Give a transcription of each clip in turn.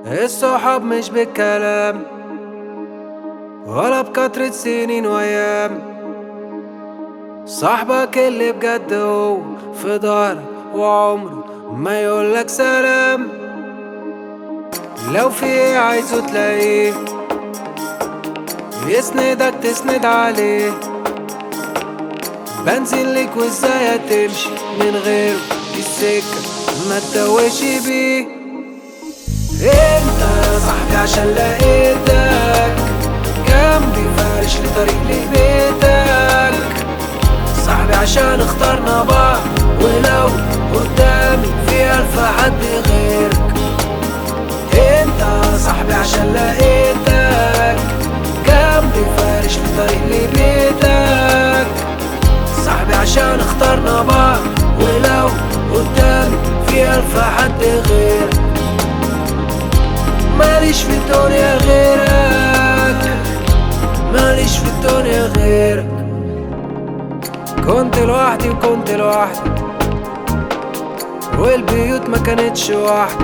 الصحاب مش بالكلام ولا بكترة سنين وايام صاحبك اللي بجد هو في ظهرك وعمره ما يقولك سلام لو في ايه عايزه تلاقيه يسندك تسند عليه بنزل لك وازاي هتمشي من غيره دي السكة ما تتوهش بيه انت يا صاحبي عشان لقيتك جنبي فارش لي طريق لبيتك صاحبي عشان اخترنا بعض ولو قدامي في ألف حد غيرك انت يا صاحبي عشان لقيتك جنبي فارش لي طريق لبيتك صاحبي عشان اخترنا بعض ولو قدامي في ألف حد غيرك ماليش في الدنيا غيرك ماليش في الدنيا غيرك كنت لوحدي وكنت لوحدي والبيوت ما كانتش واحدة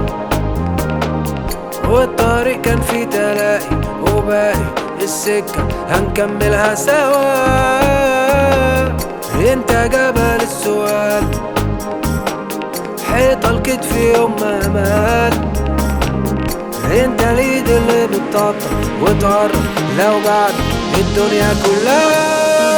والطريق كان فيه تلاقي وباقي السكة هنكملها سوا انت جبل السؤال حيطة الكتف يوم ما مات انت اليد اللي بتطبطب وتقرب لو بعد الدنيا كلها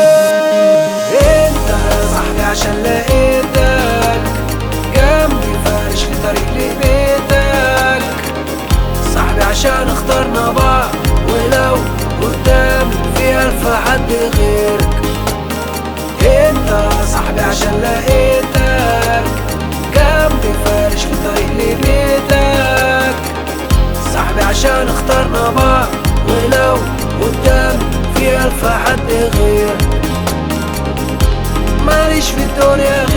انت يا صاحبي عشان لقيتك جنبي فارش لي طريق لبيتك صاحبي عشان اخترنا بعض ولو قدامي في ألف حد غيرك انت يا صاحبي عشان لقيتك جنبي فارش لي طريق لبيتك صاحبي عشان اخترنا بعض ولو قدامي في ألف حد غيرك ماليش في الدنيا